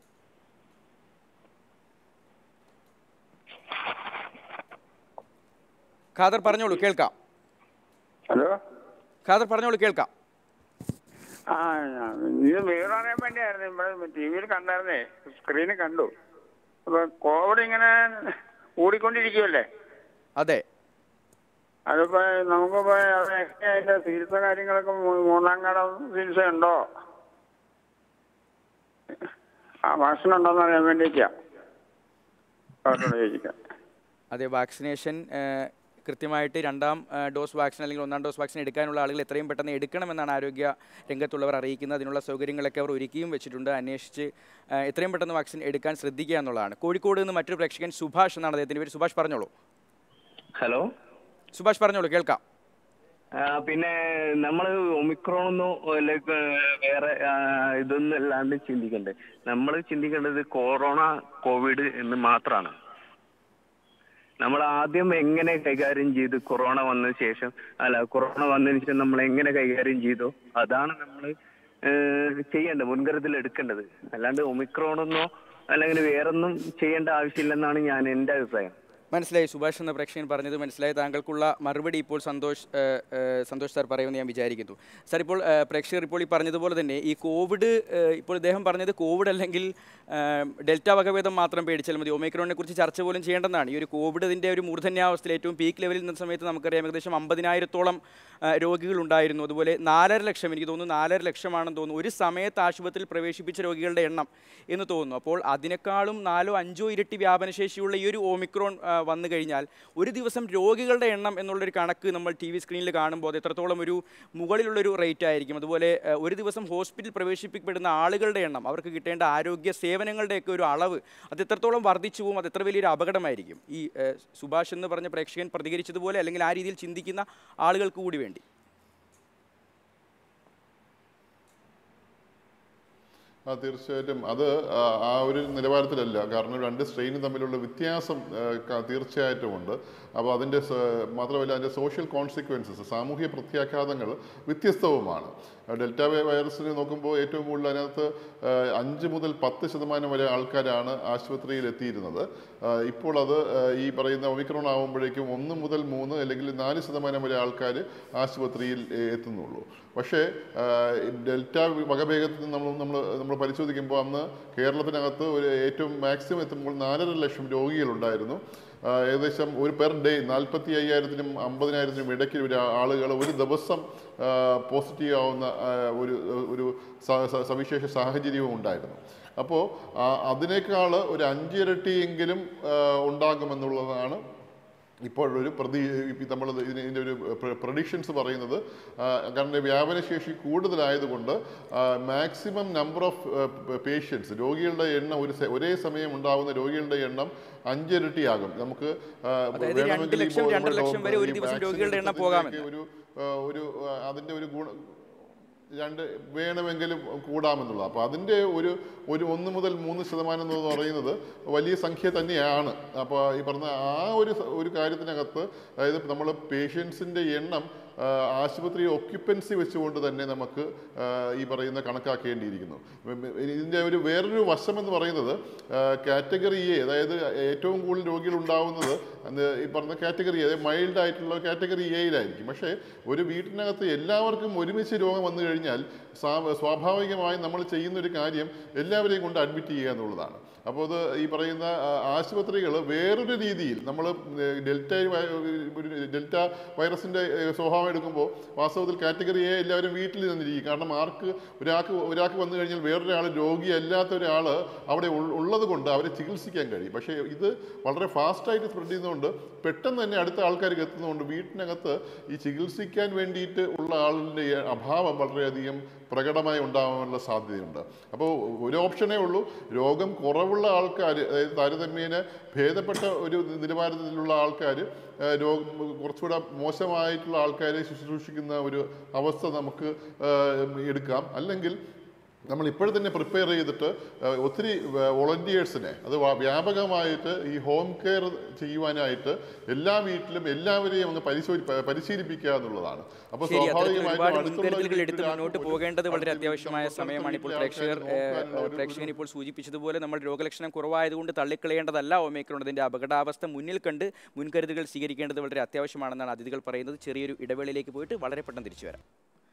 ഖാദർ പറഞ്ഞോളൂ കേൾക്കാം ഹലോ ഖാദർ പറഞ്ഞോളൂ കേൾക്കാം ആ ഇത് വിവരം അറിയാൻ വേണ്ടിയായിരുന്നു ഇവിടെ ടി വിയിൽ കണ്ടായിരുന്നേ സ്ക്രീനിൽ കണ്ടു അപ്പൊ കോവിഡ് ഇങ്ങനെ കൂടിക്കൊണ്ടിരിക്കുമല്ലേ അതെ അതിപ്പോ നമുക്കിപ്പോ അത് എങ്ങനെ അതിന്റെ ചികിത്സ കാര്യങ്ങളൊക്കെ മൂ- മൂന്നാം കടം ചികിത്സ ഉണ്ടോ ആ വാക്സിൻ ഉണ്ടോന്ന് അറിയാൻ വേണ്ടിയിട്ടാ ഡോക്ടറോട് ചോദിക്കാം അതെ വാക്സിനേഷൻ ഏഹ്, കൃത്യമായിട്ട് രണ്ടാം ഏഹ്, ഡോസ് വാക്സിൻ അല്ലെങ്കിൽ ഒന്നാം ഡോസ് വാക്സിൻ എടുക്കാനുള്ള ആളുകൾ എത്രയും പെട്ടെന്ന് എടുക്കണമെന്നാണ് ആരോഗ്യ രംഗത്തുള്ളവർ അറിയിക്കുന്നത് അതിനുള്ള സൗകര്യങ്ങളൊക്കെ അവർ ഒരുക്കിയും വെച്ചിട്ടുണ്ട് അന്വേഷിച്ച് ഏഹ്, എത്രയും പെട്ടെന്ന് വാക്സിൻ എടുക്കാൻ ശ്രദ്ധിക്കുക എന്നുള്ളതാണ് കോഴിക്കോട് നിന്ന് മറ്റൊരു പ്രേക്ഷകൻ സുഭാഷ് എന്നാണ് അദ്ദേഹത്തിൻ്റെ പേര് സുഭാഷ് പറഞ്ഞോളൂ ഹലോ സുഭാഷ് പറഞ്ഞോളൂ കേൾക്കാം ആ, പിന്നെ നമ്മൾ ഒമിക്രോണൊന്നും ലൈക്ക് വേറെ ആ, ഇതൊന്നും അല്ലാണ്ട് ചിന്തിക്കണ്ടേ നമ്മൾ ചിന്തിക്കേണ്ടത് കൊറോണ കോവിഡ് എന്ന് മാത്രമാണ് നമ്മൾ ആദ്യം എങ്ങനെ കൈകാര്യം ചെയ്തു കൊറോണ വന്നതിന് ശേഷം അല്ല കൊറോണ വന്നതിന് ശേഷം നമ്മൾ എങ്ങനെ കൈകാര്യം ചെയ്തോ അതാണ് നമ്മൾ ചെയ്യേണ്ടത് മുൻകരുതൽ എടുക്കേണ്ടത് അല്ലാണ്ട് ഒമിക്രോണൊന്നോ അല്ലെങ്കിൽ വേറൊന്നും ചെയ്യേണ്ട ആവശ്യമില്ലെന്നാണ് ഞാൻ എൻ്റെ അഭിപ്രായം മനസ്സിലായി സുഭാഷ് എന്ന പ്രേക്ഷകൻ പറഞ്ഞത് മനസ്സിലായി താങ്കൾക്കുള്ള മറുപടി ഇപ്പോൾ സന്തോഷ് ഏഹ്, ഏഹ്, സന്തോഷ് സാർ പറയുമെന്ന് ഞാൻ വിചാരിക്കുന്നു സാർ ഇപ്പോൾ ഏഹ്, പ്രേക്ഷകർ ഇപ്പോൾ ഈ പറഞ്ഞതുപോലെ തന്നെ ഈ കോവിഡ് ഏഹ്, ഇപ്പോൾ ഇദ്ദേഹം പറഞ്ഞത് കോവിഡ് അല്ലെങ്കിൽ ഏഹ്, ഡെൽറ്റ വകഭേദം മാത്രം പേടിച്ചാൽ മതി ഒമേക്രോണിനെ കുറിച്ച് ചർച്ച പോലും ചെയ്യേണ്ടതാണ് ഈ ഒരു കോവിഡിൻ്റെ ഒരു മൂർധന്യാവസ്ഥയിൽ ഏറ്റവും പീക്ക് ലെവലിൽ നിന്ന സമയത്ത് നമുക്കറിയാം ഏകദേശം അമ്പതിനായിരത്തോളം രോഗികൾ ഉണ്ടായിരുന്നു അതുപോലെ നാലര ലക്ഷം എനിക്ക് തോന്നുന്നു നാലര ലക്ഷമാണെന്ന് തോന്നുന്നു ഒരു സമയത്ത് ആശുപത്രിയിൽ പ്രവേശിപ്പിച്ച രോഗികളുടെ എണ്ണം എന്ന് തോന്നുന്നു അപ്പോൾ അതിനേക്കാളും നാലോ അഞ്ചോ ഇരട്ടി വ്യാപനശേഷിയുള്ള ഈ ഒരു ഓമിക്രോൺ ആ, വന്നു കഴിഞ്ഞാൽ ഒരു ദിവസം രോഗികളുടെ എണ്ണം എന്നുള്ളൊരു കണക്ക് നമ്മൾ ടി വി സ്ക്രീനിൽ കാണുമ്പോൾ അത് എത്രത്തോളം ഒരു മുകളിലുള്ളൊരു റേറ്റ് ആയിരിക്കും അതുപോലെ ആ, ഒരു ദിവസം ഹോസ്പിറ്റലിൽ പ്രവേശിപ്പിക്കപ്പെടുന്ന ആളുകളുടെ എണ്ണം അവർക്ക് കിട്ടേണ്ട ആരോഗ്യ സേവനങ്ങളുടെയൊക്കെ ഒരു അളവ് അത് എത്രത്തോളം വർദ്ധിച്ചു പോകും അത് എത്ര വലിയൊരു അപകടമായിരിക്കും ഈ ആ, സുഭാഷ് എന്ന് പറഞ്ഞ പ്രേക്ഷകൻ പ്രതികരിച്ചതുപോലെ അല്ലെങ്കിൽ ആ രീതിയിൽ ചിന്തിക്കുന്ന ആളുകൾക്ക് കൂടി വേണ്ടി ആ തീർച്ചയായിട്ടും അത് ആ, ആ ഒരു നിലവാരത്തിലല്ല കാരണം രണ്ട് സ്ട്രെയിനും തമ്മിലുള്ള വ്യത്യാസം ആ, ക- തീർച്ചയായിട്ടും ഉണ്ട് അപ്പോൾ അതിൻ്റെ സ- മാത്രമല്ല അതിൻ്റെ സോഷ്യൽ കോൺസിക്വൻസസ് സാമൂഹിക പ്രത്യാഘാതങ്ങൾ വ്യത്യസ്തവുമാണ് ഡെൽറ്റ വൈ- വൈറസിനെ നോക്കുമ്പോൾ ഏറ്റവും കൂടുതൽ അതിനകത്ത് ആ, അഞ്ച് മുതൽ പത്ത് ശതമാനം വരെ ആൾക്കാരാണ് ആശുപത്രിയിൽ എത്തിയിരുന്നത് ആ, ഇപ്പോൾ അത് ആ, ഈ പറയുന്ന ഒമിക്രോൺ ആകുമ്പോഴേക്കും ഒന്ന് മുതൽ മൂന്ന് അല്ലെങ്കിൽ നാല് ശതമാനം വരെ ആൾക്കാർ ആശുപത്രിയിൽ ഏ, എത്തുന്നുള്ളൂ പക്ഷേ ആ, ഡെൽറ്റ വകഭേദത്തിൽ നമ്മൾ നമ്മൾ നമ്മൾ പരിശോധിക്കുമ്പോൾ അന്ന് കേരളത്തിനകത്ത് ഒരു ഏറ്റവും മാക്സിമം എത്തുമ്പോൾ നാലര ലക്ഷം രോഗികളുണ്ടായിരുന്നു ആ, ഏകദേശം ഒരു പെർ ഡേ നാൽപ്പത്തി അയ്യായിരത്തിനും അമ്പതിനായിരത്തിനും ഇടയ്ക്ക് ഒരു ആളുകൾ ഒരു ദിവസം പോസിറ്റീവ് ആവുന്ന ആ, ഒരു ഒരു സ- സ- സവിശേഷ സാഹചര്യവും ഉണ്ടായിരുന്നു അപ്പോൾ അതിനേക്കാൾ ഒരു അഞ്ചിരട്ടിയെങ്കിലും ആ, ഉണ്ടാകുമെന്നുള്ളതാണ് ഇപ്പോഴൊരു പ്രതി നമ്മൾ ഇതിന് ഇതിൻ്റെ ഒരു പ്രഡിക്ഷൻസ് പറയുന്നത് ആ, കാരണം വ്യാപനശേഷി കൂടുതലായതുകൊണ്ട് മാക്സിമം നമ്പർ ഓഫ് പേഷ്യൻസ് രോഗികളുടെ എണ്ണം ഒരു സെ- ഒരേ സമയം ഉണ്ടാവുന്ന രോഗികളുടെ എണ്ണം അഞ്ചിരട്ടിയാകും നമുക്ക് ആ, അതായത് രണ്ട് വേണമെങ്കിൽ ലക്ഷം, ഇപ്പോൾ രണ്ടര നമ്മൾ ലക്ഷം വരെ ഒരു ഈ ദിവസം vaccine രോഗികളുടെ എണ്ണം എടുത്തതിൻ്റെയൊക്കെ പോകാമെന്ന്. ഒരു ആ, ഒരു ആ, അതിൻ്റെ ഒരു ഗുണ രണ്ട് വേണമെങ്കിലും കൂടാമെന്നുള്ളത് അപ്പോൾ അതിൻ്റെ ഒരു ഒരു ഒന്ന് മുതൽ മൂന്ന് ശതമാനം എന്ന് പറയുന്നത് വലിയ സംഖ്യ തന്നെയാണ് അപ്പോൾ ഈ പറഞ്ഞ ആ ഒരു സ- ഒരു കാര്യത്തിനകത്ത് അതായത് നമ്മൾ പേഷ്യൻസിൻ്റെ എണ്ണം ആ, ആശുപത്രി ഒക്യുപ്പൻസി വെച്ചുകൊണ്ട് തന്നെ നമുക്ക് ആ, ഈ പറയുന്ന കണക്കാക്കേണ്ടിയിരിക്കുന്നു ഇതിൻ്റെ ഒരു വേറൊരു വശം എന്ന് പറയുന്നത് കാറ്റഗറി എ അതായത് ഏറ്റവും കൂടുതൽ രോഗികൾ ഉണ്ടാവുന്നത് അത് ഈ പറഞ്ഞ കാറ്റഗറി അതായത് മൈൽഡ് ആയിട്ടുള്ള കാറ്റഗറി എയിലായിരിക്കും പക്ഷേ ഒരു വീട്ടിനകത്ത് എല്ലാവർക്കും ഒരുമിച്ച് രോഗം വന്നു കഴിഞ്ഞാൽ സ്വാ- സ്വാഭാവികമായും നമ്മൾ ചെയ്യുന്ന ഒരു കാര്യം എല്ലാവരെയും കൊണ്ട് അഡ്മിറ്റ് ചെയ്യുക എന്നുള്ളതാണ് അപ്പോൾ അത് ഈ പറയുന്ന ആശുപത്രികൾ വേറൊരു രീതിയിൽ നമ്മൾ ഡെൽറ്റ വൈ- ഒരു ഡെൽറ്റ വൈറസിൻ്റെ സ്വഭാവം എടുക്കുമ്പോൾ വാസ്തവത്തിൽ കാറ്റഗറി എ എല്ലാവരും വീട്ടിൽ നിന്നിരിക്കും കാരണം ആർക്ക് ഒരാൾക്ക് ഒരാൾക്ക് വന്നു കഴിഞ്ഞാൽ വേറൊരാൾ രോഗിയല്ലാത്ത ഒരാൾ അവിടെ ഉൾ- ഉള്ളത് കൊണ്ട് അവരെ ചികിത്സിക്കാൻ കഴിയും പക്ഷേ ഇത് വളരെ ഫാസ്റ്റായിട്ട് സ്പ്രെഡ് ചെയ്യുന്നതുകൊണ്ട് പെട്ടെന്ന് തന്നെ അടുത്ത ആൾക്കാർക്ക് എത്തുന്നതുകൊണ്ട് വീട്ടിനകത്ത് ഈ ചികിത്സിക്കാൻ വേണ്ടിയിട്ട് ഉള്ള ആളിൻ്റെ അഭാവം വളരെയധികം പ്രകടമായി ഉണ്ടാകാനുള്ള സാധ്യതയുണ്ട് അപ്പോൾ ഒരു ഓപ്ഷനേ ഉള്ളൂ രോഗം കുറവുള്ള ആൾക്കാർ അതായത് താരതമ്യേന ഭേദപ്പെട്ട ഒരു നിലവാരത്തിലുള്ള ആൾക്കാർ രോഗം കുറച്ചുകൂടെ മോശമായിട്ടുള്ള ആൾക്കാരെ ശുശ്രൂഷിക്കുന്ന ഒരു അവസ്ഥ നമുക്ക് ആ, എടുക്കാം അല്ലെങ്കിൽ നമ്മൾ ഇപ്പോഴും തന്നെ പ്രിപ്പയർ ചെയ്തിട്ട് ആ, ഒത്തിരി വോളണ്ടിയേഴ്സിനെ അത് വ- വ്യാപകമായിട്ട് ഈ ഹോം കെയർ ചെയ്യുവാനായിട്ട് എല്ലാ വീട്ടിലും എല്ലാവരെയും അങ്ങ് പരിശോധി പ- പരിശീലിപ്പിക്കുക എന്നുള്ളതാണ് അപ്പോൾ ശരി അത്തരത്തിൽ സ്വാഭാവികമായിട്ടും ഒരുപാട് അടുത്തുള്ള മുൻകരുതലുകൾ ഒരു എടുത്ത് മുന്നോട്ട് ഒരു പോകേണ്ടത് വളരെ അടുത്ത അത്യാവശ്യമായ വീട്ടിലെ സമയമാണ് ഇപ്പോൾ ആൾക്കാരെ പ്രേക്ഷകർ നോക്കാനുള്ള ഒരു- പ്രേക്ഷകൻ ഇപ്പോൾ സൂചിപ്പിച്ചതുപോലെ നമ്മൾ രോഗലക്ഷണം കുറവായതുകൊണ്ട് തള്ളിക്കളയേണ്ടതല്ല ഒമേക്രോൺ അതിൻ്റെ അപകടാവസ്ഥ മുന്നിൽ കണ്ട് മുൻകരുതലുകൾ സ്വീകരിക്കേണ്ടത് വളരെ അത്യാവശ്യമാണെന്നാണ് അതിഥികൾ പറയുന്നത് ചെറിയൊരു ഇടവേളയിലേക്ക് പോയിട്ട് വളരെ പെട്ടെന്ന് തിരിച്ചു വരാം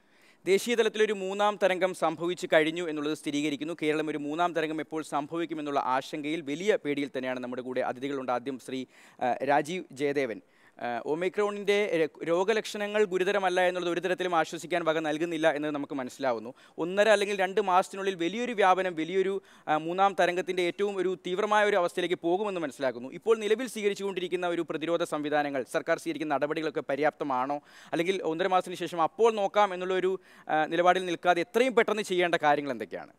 ദേശീയ തലത്തിലൊരു മൂന്നാം തരംഗം സംഭവിച്ചു കഴിഞ്ഞു എന്നുള്ളത് സ്ഥിരീകരിക്കുന്നു കേരളം ഒരു മൂന്നാം തരംഗം എപ്പോൾ സംഭവിക്കുമെന്നുള്ള ആശങ്കയിൽ വലിയ പേടിയിൽ തന്നെയാണ് നമ്മുടെ കൂടെ അതിഥികളുണ്ട് ആദ്യം ശ്രീ ആ, രാജീവ് ജയദേവൻ ആ, ഒമിക്രോണിൻ്റെ ര- രോഗലക്ഷണങ്ങൾ ഗുരുതരമല്ല എന്നുള്ളത് ഒരു തരത്തിലും ആശ്വസിക്കാൻ വക നൽകുന്നില്ല എന്ന് നമുക്ക് മനസ്സിലാവുന്നു ഒന്നര അല്ലെങ്കിൽ രണ്ട് മാസത്തിനുള്ളിൽ വലിയൊരു വ്യാപനം വലിയൊരു ആ, മൂന്നാം തരംഗത്തിൻ്റെ ഏറ്റവും ഒരു തീവ്രമായ ഒരു അവസ്ഥയിലേക്ക് പോകുമെന്ന് മനസ്സിലാക്കുന്നു ഇപ്പോൾ നിലവിൽ സ്വീകരിച്ചുകൊണ്ടിരിക്കുന്ന ഒരു പ്രതിരോധ സംവിധാനങ്ങൾ സർക്കാർ സ്വീകരിക്കുന്ന നടപടികളൊക്കെ പര്യാപ്തമാണോ അല്ലെങ്കിൽ ഒന്നര മാസത്തിന് ശേഷം അപ്പോൾ നോക്കാം എന്നുള്ളൊരു ആ, നിലപാടിൽ നിൽക്കാതെ എത്രയും പെട്ടെന്ന് ചെയ്യേണ്ട കാര്യങ്ങൾ എന്തൊക്കെയാണ്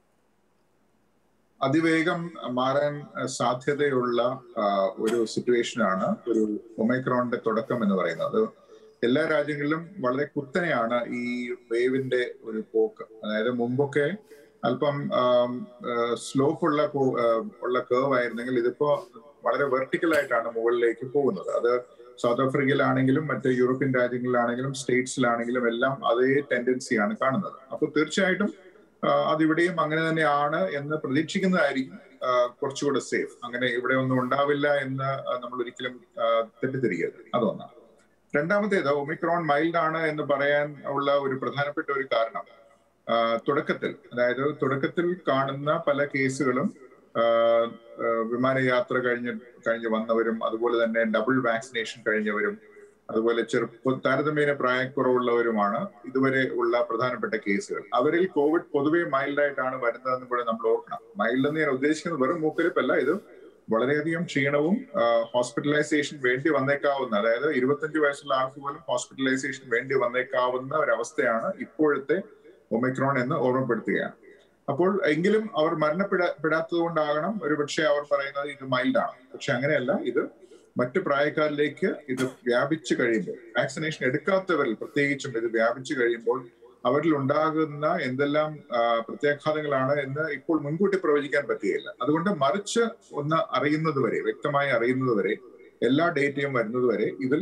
അതിവേഗം മാറാൻ അഹ് സാധ്യതയുള്ള ആഹ്, ഒരു സിറ്റുവേഷൻ ആണ് ഒരു ഒമൈക്രോണിന്റെ തുടക്കം എന്ന് പറയുന്നത് അത് എല്ലാ രാജ്യങ്ങളിലും വളരെ കുത്തനെയാണ് ഈ വേവിന്റെ ഒരു പോക്ക് അതായത് മുമ്പൊക്കെ അല്പം സ്ലോപ്പ് ഉള്ള പോ- ആഹ്, ഉള്ള കേവ് ആയിരുന്നെങ്കിൽ ഇതിപ്പോ വളരെ വെർട്ടിക്കൽ ആയിട്ടാണ് മുകളിലേക്ക് പോകുന്നത് അത് സൗത്ത് ആഫ്രിക്കയിലാണെങ്കിലും മറ്റ് യൂറോപ്യൻ രാജ്യങ്ങളിലാണെങ്കിലും സ്റ്റേറ്റ്സിലാണെങ്കിലും എല്ലാം അതേ ടെൻഡൻസിയാണ് കാണുന്നത് അപ്പൊ തീർച്ചയായിട്ടും ആ, അതിവിടെയും അങ്ങനെ തന്നെയാണ് എന്ന് പ്രതീക്ഷിക്കുന്നതായിരിക്കും ആ, കുറച്ചുകൂടെ സേഫ് അങ്ങനെ ഇവിടെ ഒന്നും ഉണ്ടാവില്ല എന്ന് ആ, നമ്മൾ ഒരിക്കലും ആ, തെറ്റിദ്ധരിക്കരുത് അതൊന്നാണ് രണ്ടാമത്തേത് ഒമിക്രോൺ മൈൽഡ് ആണ് എന്ന് പറയാൻ ഉള്ള ഒരു പ്രധാനപ്പെട്ട ഒരു കാരണം ആ, തുടക്കത്തിൽ അതായത് തുടക്കത്തിൽ കാണുന്ന പല കേസുകളും ആ, ആ, വിമാനയാത്ര കഴിഞ്ഞ് കഴിഞ്ഞ് വന്നവരും അതുപോലെ തന്നെ ഡബിൾ വാക്സിനേഷൻ കഴിഞ്ഞവരും അതുപോലെ ചെറുപ്പ താരതമ്യേന പ്രായക്കുറവുള്ളവരുമാണ് ഇതുവരെ ഉള്ള പ്രധാനപ്പെട്ട കേസുകൾ അവരിൽ കോവിഡ് പൊതുവെ മൈൽഡ് ആയിട്ടാണ് വരുന്നതെന്ന് കൂടെ നമ്മൾ ഓർക്കണം മൈൽഡ് എന്ന് ഞാൻ ഉദ്ദേശിക്കുന്നത് വെറും മൂക്കലിപ്പല്ല ഇത് വളരെയധികം ക്ഷീണവും ഹോസ്പിറ്റലൈസേഷൻ വേണ്ടി വന്നേക്കാവുന്ന അതായത് ഇരുപത്തഞ്ച് വയസ്സുള്ള ആൾക്ക് പോലും ഹോസ്പിറ്റലൈസേഷൻ വേണ്ടി വന്നേക്കാവുന്ന ഒരവസ്ഥയാണ് ഇപ്പോഴത്തെ ഒമിക്രോൺ എന്ന് ഓർമ്മപ്പെടുത്തുകയാണ് അപ്പോൾ എങ്കിലും അവർ മരണപ്പെടാത്തത് കൊണ്ടാകണം ഒരു പക്ഷേ അവർ പറയുന്നത് ഇത് മൈൽഡ് ആണ് പക്ഷെ അങ്ങനെയല്ല ഇത് മറ്റു പ്രായക്കാരിലേക്ക് ഇത് വ്യാപിച്ചു കഴിയുമ്പോൾ വാക്സിനേഷൻ എടുക്കാത്തവരിൽ പ്രത്യേകിച്ചും ഇത് വ്യാപിച്ചു കഴിയുമ്പോൾ അവരിൽ ഉണ്ടാകുന്ന എന്തെല്ലാം ആ, പ്രത്യാഘാതങ്ങളാണ് എന്ന് ഇപ്പോൾ മുൻകൂട്ടി പ്രവചിക്കാൻ പറ്റുകയില്ല അതുകൊണ്ട് മറിച്ച് ഒന്ന് അറിയുന്നത് വരെ വ്യക്തമായി അറിയുന്നത് വരെ എല്ലാ ഡേറ്റയും വരുന്നത് വരെ ഇതിൽ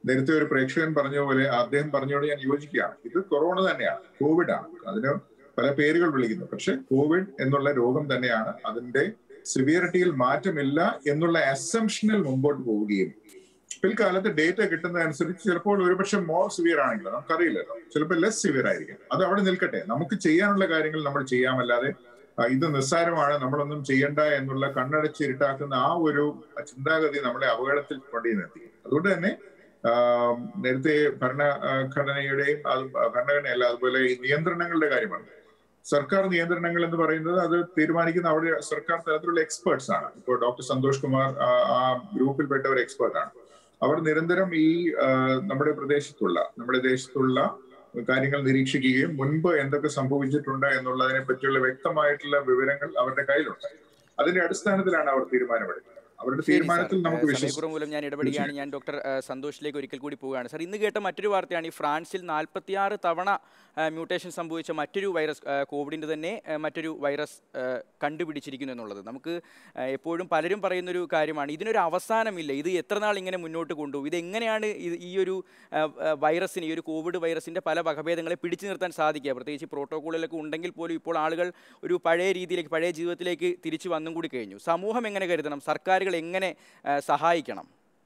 നേരത്തെ ഒരു പ്രേക്ഷകൻ പറഞ്ഞ പോലെ അദ്ദേഹം പറഞ്ഞോട് ഞാൻ യോജിക്കുകയാണ് ഇത് കൊറോണ തന്നെയാണ് കോവിഡ് ആണ് അതിന് പല പേരുകൾ വിളിക്കുന്നു പക്ഷെ കോവിഡ് എന്നുള്ള രോഗം തന്നെയാണ് അതിന്റെ സിവിയറിറ്റിയിൽ മാറ്റമില്ല എന്നുള്ള അസംഷനിൽ മുമ്പോട്ട് പോവുകയും പിൽക്കാലത്ത് ഡേറ്റ കിട്ടുന്നതനുസരിച്ച് ചിലപ്പോൾ ഒരുപക്ഷെ മോർ സിവിയർ ആണെങ്കിൽ നമുക്കറിയില്ലല്ലോ ചിലപ്പോൾ ലെസ് സിവിയർ ആയിരിക്കും അത് അവിടെ നിൽക്കട്ടെ നമുക്ക് ചെയ്യാനുള്ള കാര്യങ്ങൾ നമ്മൾ ചെയ്യാമല്ലാതെ ആ, ഇത് നിസ്സാരമാണ് നമ്മളൊന്നും ചെയ്യണ്ട എന്നുള്ള കണ്ണടച്ചിരുട്ടാക്കുന്ന ആ ഒരു ചിന്താഗതി നമ്മളെ അപകടത്തിൽ കൊണ്ടുപോയി നിർത്തി അതുകൊണ്ട് തന്നെ ആ, നേരത്തെ ഭരണഘടനയുടെയും അത് ഭരണഘടനയല്ല അതുപോലെ ഈ നിയന്ത്രണങ്ങളുടെ കാര്യമാണ് സർക്കാർ നിയന്ത്രണങ്ങൾ എന്ന് പറയുന്നത് അത് തീരുമാനിക്കുന്ന അവിടെ സർക്കാർ തലത്തിലുള്ള എക്സ്പേർട്സ് ആണ് ഇപ്പോൾ ഡോക്ടർ സന്തോഷ് കുമാർ ആ, ആ ഗ്രൂപ്പിൽപ്പെട്ട ഒരു എക്സ്പേർട്ട് ആണ് അവർ നിരന്തരം ഈ ആ, നമ്മുടെ പ്രദേശത്തുള്ള നമ്മുടെ ദേശത്തുള്ള കാര്യങ്ങൾ നിരീക്ഷിക്കുകയും മുൻപ് എന്തൊക്കെ സംഭവിച്ചിട്ടുണ്ട് എന്നുള്ളതിനെ പറ്റിയുള്ള വ്യക്തമായിട്ടുള്ള വിവരങ്ങൾ അവരുടെ കയ്യിലുണ്ട് അതിന്റെ അടിസ്ഥാനത്തിലാണ് അവർ തീരുമാനമെടുക്കുന്നത് അവരുടെ ശരി സാർ തീരുമാനത്തിൽ നമുക്ക് വിശ്വസിക്കാം സമയക്കുറവ് മൂലം ഞാൻ ഇടപെടുകയാണ് ഞാൻ ഡോക്ടർ ആ, സന്തോഷിലേക്ക് ഒരിക്കൽ കൂടി പോവുകയാണ് സാർ ഇന്ന് കേട്ട മറ്റൊരു വാർത്തയാണ് ഈ ഫ്രാൻസിൽ നാൽപ്പത്തിയാറ് തവണ ആ, മ്യൂട്ടേഷൻ സംഭവിച്ച മറ്റൊരു വൈറസ് ആ, കോവിഡിൻ്റെ തന്നെ ആ, മറ്റൊരു വൈറസ് ആ, കണ്ടുപിടിച്ചിരിക്കുന്നു എന്നുള്ളത് നമുക്ക് ആ, എപ്പോഴും പലരും പറയുന്നൊരു കാര്യമാണ് ഇതിനൊരു അവസാനമില്ല ഇത് എത്ര നാൾ ഇങ്ങനെ മുന്നോട്ട് കൊണ്ടുപോകും ഇത് എങ്ങനെയാണ് ഇത് ഈ ഒരു ആ, ആ, വൈറസിന് ഈ ഒരു കോവിഡ് വൈറസിൻ്റെ പല വകഭേദങ്ങളെ പിടിച്ചു നിർത്താൻ സാധിക്കുക പ്രത്യേകിച്ച് പ്രോട്ടോക്കോളിലൊക്കെ ഉണ്ടെങ്കിൽ പോലും ഇപ്പോൾ ആളുകൾ ഒരു പഴയ രീതിയിലേക്ക് പഴയ ജീവിതത്തിലേക്ക് തിരിച്ചു വന്നും കൂടി കഴിഞ്ഞു സമൂഹം എങ്ങനെ കരുതണം സർക്കാരുകൾ എങ്ങനെ ആ, സഹായിക്കണം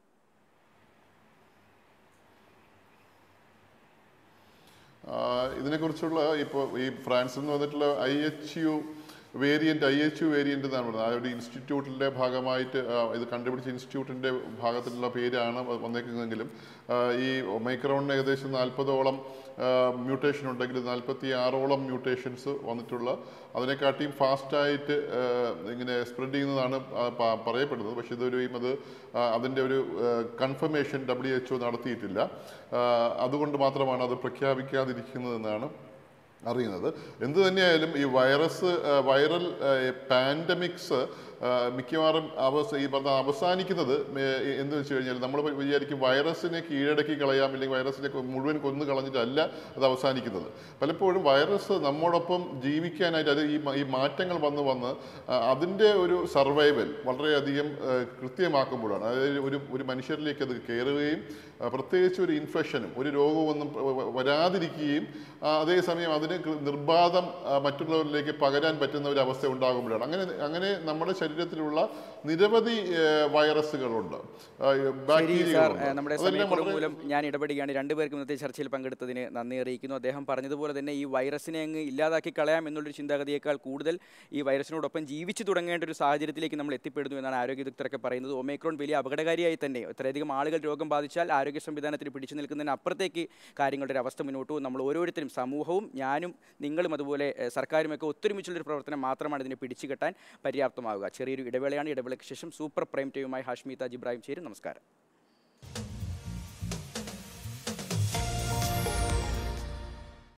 ആ, ഇതിനെക്കുറിച്ചുള്ള ഇപ്പോൾ ഈ ഫ്രാൻസിൽ നിന്ന് വന്നിട്ടുള്ള I H U variant I H U variant എന്നാണ് പറയുന്നത് ആ ഒരു ഇൻസ്റ്റിറ്റ്യൂട്ടിന്റെ ഭാഗമായിട്ട് ആ, ഇത് കണ്ടുപിടിച്ച ഇൻസ്റ്റിറ്റ്യൂട്ടിന്റെ ഭാഗത്തിലുള്ള പേരാണ് വ- വന്നേക്കുന്നതെങ്കിലും ആ, ഈ ഒമൈക്രോണിന് ഏകദേശം നാൽപ്പതോളം മ്യൂട്ടേഷൻ ഉണ്ടെങ്കിൽ നാൽപ്പത്തി ആറോളം മ്യൂട്ടേഷൻസ് വന്നിട്ടുള്ള അതിനെക്കാട്ടിയും ഫാസ്റ്റായിട്ട് ഇങ്ങനെ സ്പ്രെഡ് ചെയ്യുന്നതാണ് ആ, പ- പറയപ്പെടുന്നത് പക്ഷേ ഇതൊരു അത് ആ, അതിൻ്റെ ഒരു കൺഫർമേഷൻ ഡബ്ല്യു എച്ച് ഒ നടത്തിയിട്ടില്ല ആ, അതുകൊണ്ട് മാത്രമാണ് അത് പ്രഖ്യാപിക്കാതിരിക്കുന്നതെന്നാണ് അറിയുന്നത് എന്തു തന്നെയായാലും ഈ വൈറസ് ആ, വൈറൽ ആ, പാൻഡമിക്സ് ആ, മിക്കവാറും അവസ ഈ പറഞ്ഞ അവസാനിക്കുന്നത് മേ- എന്ന് വെച്ച് കഴിഞ്ഞാൽ നമ്മൾ വിചാരിക്കും വൈറസിനെ കീഴടക്കി കളയാം അല്ലെങ്കിൽ വൈറസിനെ കൊ- മുഴുവൻ കൊന്നു കളഞ്ഞിട്ടല്ല അത് അവസാനിക്കുന്നത് പലപ്പോഴും വൈറസ് നമ്മോടൊപ്പം ജീവിക്കാനായിട്ട് അത് ഈ മ- ഈ മാറ്റങ്ങൾ വന്ന് വന്ന് ആ, അതിൻ്റെ ഒരു സർവൈവൽ വളരെയധികം ആ, കൃത്യമാക്കുമ്പോഴാണ് അതായത് ഒരു ഒരു മനുഷ്യരിലേക്ക് അത് കയറുകയും ആ, പ്രത്യേകിച്ച് ഒരു ഇൻഫെക്ഷനും ഒരു രോഗമൊന്നും വ- വ- വരാതിരിക്കുകയും ആ, അതേസമയം അതിന് കൃ- നിർബാധം ആ, മറ്റുള്ളവരിലേക്ക് പകരാൻ പറ്റുന്ന ഒരു അവസ്ഥ ഉണ്ടാകുമ്പോഴാണ് അങ്ങനെ അങ്ങനെ നമ്മുടെ ശരീരത്തിലുള്ള നിരവധി ആ, വൈറസുകളുണ്ട് ആ, ശരി സാർ ബാക്ടീരിയകളുണ്ട് ഏഹ് നമ്മുടെ അതെല്ലാം സമയക്കുറവ് വളരെ മൂലം ഞാൻ ഇടപെടുകയാണ് രണ്ടുപേർക്കും ഇന്നത്തെ ചർച്ചയിൽ പങ്കെടുത്തതിന് നന്ദി അറിയിക്കുന്നു അദ്ദേഹം പറഞ്ഞതുപോലെ തന്നെ ഈ വൈറസിനെ അങ്ങ് ഇല്ലാതാക്കി കളയാം എന്നുള്ളൊരു ചിന്താഗതിയേക്കാൾ കൂടുതൽ ഈ വൈറസിനോടൊപ്പം ജീവിച്ചു തുടങ്ങേണ്ട ഒരു സാഹചര്യത്തിലേക്ക് നമ്മൾ എത്തിപ്പെടുന്നു എന്നാണ് ആരോഗ്യ വിദഗ്ധരൊക്കെ പറയുന്നത് ഒമേക്രോൺ വലിയ അപകടകാരിയായി തന്നെ ഇത്രയധികം ആളുകൾ രോഗം ബാധിച്ചാൽ ആരോഗ്യ സംവിധാനത്തിന് പിടിച്ചു നിൽക്കുന്നതിന് അപ്പുറത്തേക്ക് കാര്യങ്ങളുടെ ഒരു അവസ്ഥ മുന്നോട്ട് പോകും നമ്മൾ ഓരോരുത്തരും സമൂഹവും ഞാനും നിങ്ങളും അതുപോലെ ഏഹ് സർക്കാരുമൊക്കെ ഒത്തൊരുമിച്ചുള്ളൊരു പ്രവർത്തനം മാത്രമാണ് ഇതിനെ പിടിച്ചു കെട്ടാൻ പര്യാപ്തമാവുക ചെറിയൊരു ഇടവേളയാണ് ഇടവേളയ്ക്ക് ശേഷം സൂപ്പർ പ്രൈം ടൈമുമായി ഹാഷ്മി താജ് ഇബ്രാഹിം ചേരും നമസ്കാരം